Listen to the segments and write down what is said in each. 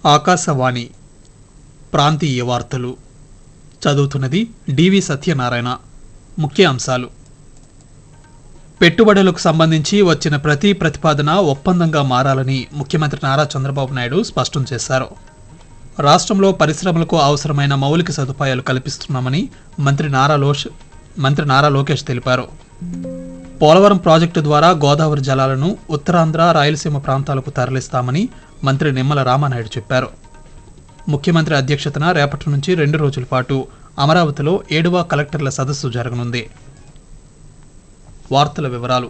ఆకాశవాణి ప్రాంతీయ వార్తలు చదువుతున్నది డివి సత్యనారాయణ ముఖ్య అంశాలు పెట్టుబడులకు సంబంధించి వచ్చిన ప్రతి ప్రతిపాదన ఒప్పందంగా మారాలని ముఖ్యమంత్రి నారా చంద్రబాబు నాయుడు స్పష్టం చేశారు రాష్ట్రంలో పరిశ్రమలకు అవసరమైన మౌలిక సదుపాయాలు కల్పిస్తున్నామని మంత్రి నారా లోష్ మంత్రి నారా లోకేష్ తెలిపారు పోలవరం ప్రాజెక్టు ద్వారా గోదావరి జలాలను ఉత్తరాంధ్ర రాయలసీమ ప్రాంతాలకు తరలిస్తామని మంత్రి నిమ్మల రామానాయుడు చెప్పారు ముఖ్యమంత్రి అధ్యక్షతన రేపటి నుంచి రెండు రోజుల పాటు అమరావతిలో ఏడవ కలెక్టర్ల సదస్సు జరగనుంది వార్తల వివరాలు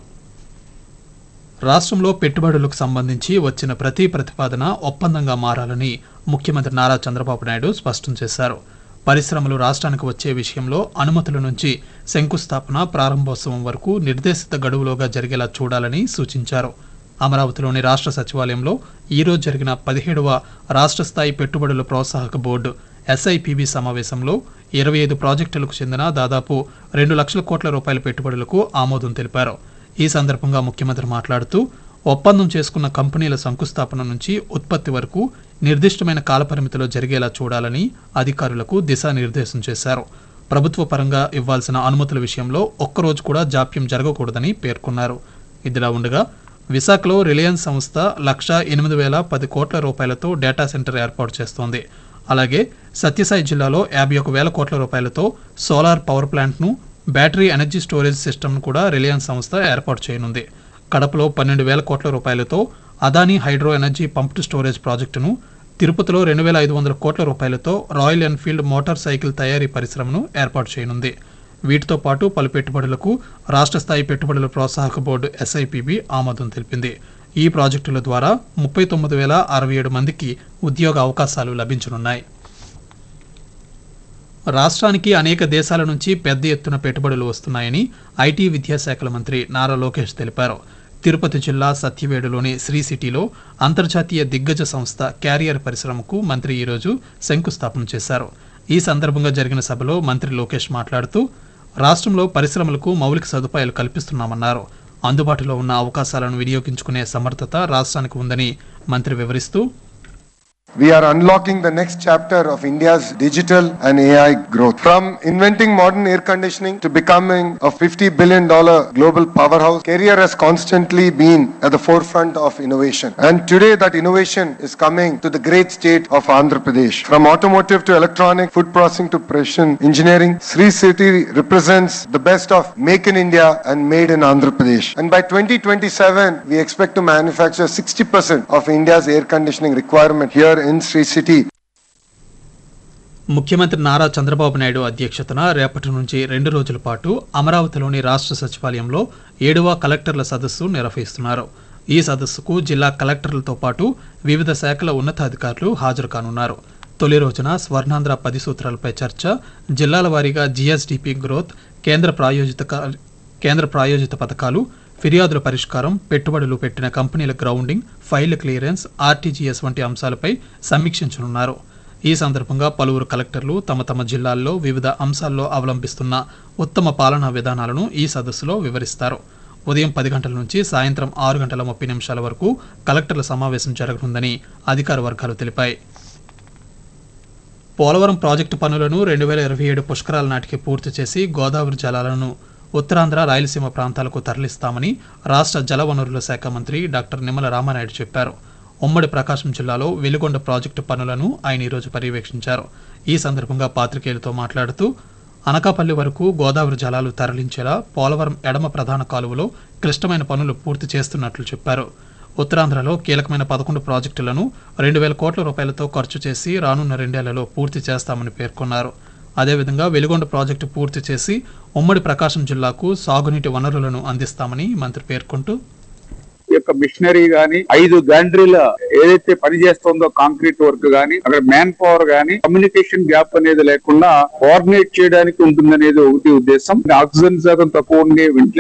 రాష్ట్రంలో పెట్టుబడులకు సంబంధించి వచ్చిన ప్రతి ప్రతిపాదన ఒప్పందంగా మారాలని ముఖ్యమంత్రి నారా చంద్రబాబు నాయుడు స్పష్టం చేశారు పరిశ్రమలు రాష్ట్రానికి వచ్చే విషయంలో అనుమతుల నుంచి శంకుస్థాపన ప్రారంభోత్సవం వరకు నిర్దేశిత గడువులోగా జరిగేలా చూడాలని సూచించారు అమరావతిలోని రాష్ట్ర సచివాలయంలో ఈరోజు జరిగిన పదిహేడవ రాష్ట్ర స్థాయి పెట్టుబడుల ప్రోత్సాహక బోర్డు ఎస్ఐపిబి సమావేశంలో ఇరవై ఐదు ప్రాజెక్టులకు చెందిన దాదాపు రెండు లక్షల కోట్ల రూపాయల పెట్టుబడులకు ఆమోదం తెలిపారు ఈ సందర్భంగా ముఖ్యమంత్రి మాట్లాడుతూ ఒప్పందం చేసుకున్న కంపెనీల శంకుస్థాపన నుంచి ఉత్పత్తి వరకు నిర్దిష్టమైన కాలపరిమితిలో జరిగేలా చూడాలని అధికారులకు దిశానిర్దేశం చేశారు ప్రభుత్వ పరంగా ఇవ్వాల్సిన అనుమతుల విషయంలో ఒక్కరోజు కూడా జాప్యం జరగకూడదని పేర్కొన్నారు ఇదిలా ఉండగా విశాఖలో రిలయన్స్ సంస్థ లక్ష ఎనిమిది వేల పది కోట్ల రూపాయలతో డేటా సెంటర్ ఏర్పాటు చేస్తోంది అలాగే సత్యసాయి జిల్లాలో యాభై ఒక వేల కోట్ల రూపాయలతో సోలార్ పవర్ ప్లాంట్ను బ్యాటరీ ఎనర్జీ స్టోరేజ్ సిస్టమ్ను కూడా రిలయన్స్ సంస్థ ఏర్పాటు చేయనుంది కడపలో పన్నెండు వేల కోట్ల రూపాయలతో Adani hydro energy pumped storage ప్రాజెక్టును తిరుపతిలో రెండు వేల ఐదు వందల కోట్ల రూపాయలతో రాయల్ ఎన్ఫీల్డ్ మోటార్ సైకిల్ తయారీ పరిశ్రమను ఏర్పాటు చేయనుంది వీటితో పాటు పలు పెట్టుబడులకు రాష్ట్ర స్థాయి పెట్టుబడుల ప్రోత్సాహక బోర్డు ఎస్ఐపిబి ఆమోదం తెలిపింది ఈ ప్రాజెక్టుల ద్వారా ముప్పై తొమ్మిది వేల అరవై ఏడు మందికి ఉద్యోగ అవకాశాలు లభించనున్నాయి రాష్ట్రానికి అనేక దేశాల నుంచి పెద్ద ఎత్తున పెట్టుబడులు వస్తున్నాయని ఐటీ విద్యాశాఖల మంత్రి నారా లోకేష్ తెలిపారు తిరుపతి జిల్లా సత్యవేడులోని శ్రీ సిటీలో అంతర్జాతీయ దిగ్గజ సంస్థ క్యారియర్ పరిశ్రమకు మంత్రి ఈరోజు శంకుస్థాపన చేశారు ఈ సందర్భంగా జరిగిన సభలో మంత్రి లోకేష్ మాట్లాడుతూ రాష్ట్రంలో పరిశ్రమలకు మౌలిక సదుపాయాలు కల్పిస్తున్నామన్నారు అందుబాటులో ఉన్న అవకాశాలను వినియోగించుకునే సమర్థత రాష్ట్రానికి ఉందని మంత్రి వివరిస్తూ We are unlocking the next chapter of India's digital and AI growth. From inventing modern air conditioning to becoming a $50 billion global powerhouse, Carrier has constantly been at the forefront of innovation. And today that innovation is coming to the great state of Andhra Pradesh. From automotive to electronic, food processing to precision engineering, Sri City represents the best of Make in India and Made in Andhra Pradesh. And by 2027, we expect to manufacture 60% of India's air conditioning requirement here in Sri City. ముఖ్యమంత్రి నారా చంద్రబాబు నాయుడు అధ్యక్షతన రేపటి నుంచి రెండు రోజుల పాటు అమరావతిలోని రాష్ట్ర సచివాలయంలో ఏడవ కలెక్టర్ల సదస్సు నిర్వహిస్తున్నారు ఈ సదస్సుకు జిల్లా కలెక్టర్లతో పాటు వివిధ శాఖల ఉన్నతాధికారులు హాజరు కానున్నారు తొలి రోజున స్వర్ణాంధ్ర పది సూత్రాలపై చర్చ జిల్లాల వారీగా జిఎస్డిపి గ్రోత్ కేంద్ర ప్రాయోజిత క- కేంద్ర ప్రాయోజిత పథకాలు ఫిర్యాదుల పరిష్కారం పెట్టుబడులు పెట్టిన కంపెనీల గ్రౌండింగ్ ఫైల్ క్లియరెన్స్ ఆర్టీజీఎస్ వంటి అంశాలపై సమీక్షించనున్నారు ఈ సందర్భంగా పలువురు కలెక్టర్లు తమ తమ జిల్లాల్లో వివిధ అంశాల్లో అవలంబిస్తున్న ఉత్తమ పాలనా విధానాలను ఈ సదస్సులో వివరిస్తారు ఉదయం పది గంటల నుంచి సాయంత్రం ఆరు గంటల ముప్పై నిమిషాల వరకు కలెక్టర్ల సమావేశం జరగనుందని అధికార వర్గాలు తెలిపాయి పోలవరం ప్రాజెక్టు పనులను రెండు వేల ఇరవై ఏడు పుష్కరాల నాటికి పూర్తి చేసి గోదావరి జలాలను ఉత్తరాంధ్ర రాయలసీమ ప్రాంతాలకు తరలిస్తామని రాష్ట్ర జలవనరుల శాఖ మంత్రి డాక్టర్ నిమ్మల రామానాయుడు చెప్పారు ఉమ్మడి ప్రకాశం జిల్లాలో వెలుగొండ ప్రాజెక్టు పనులను ఆయన ఈరోజు పర్యవేక్షించారు ఈ సందర్భంగా పాత్రికేయులతో మాట్లాడుతూ అనకాపల్లి వరకు గోదావరి జలాలు తరలించేలా పోలవరం ఎడమ ప్రధాన కాలువలో క్లిష్టమైన పనులు పూర్తి చేస్తున్నట్లు చెప్పారు ఉత్తరాంధ్రలో కీలకమైన పదకొండు ప్రాజెక్టులను రెండు వేల కోట్ల రూపాయలతో ఖర్చు చేసి రానున్న రెండేళ్లలో పూర్తి చేస్తామని పేర్కొన్నారు అదేవిధంగా వెలుగొండ ప్రాజెక్టు పూర్తి చేసి ఉమ్మడి ప్రకాశం జిల్లాకు సాగునీటి వనరులను అందిస్తామని మంత్రి పేర్కొంటూ ఈ యొక్క మిషనరీ గాని ఐదు గ్యాండ్రీల ఏదైతే పని చేస్తుందో కాంక్రీట్ వర్క్ గాని అక్కడ మ్యాన్ పవర్ గాని కమ్యూనికేషన్ గ్యాప్ అనేది లేకుండా కోఆర్డినేట్ చేయడానికి ఉంటుందనేది ఒకటి ఉద్దేశం ఆక్సిజన్ శాతం తక్కువ ఉండి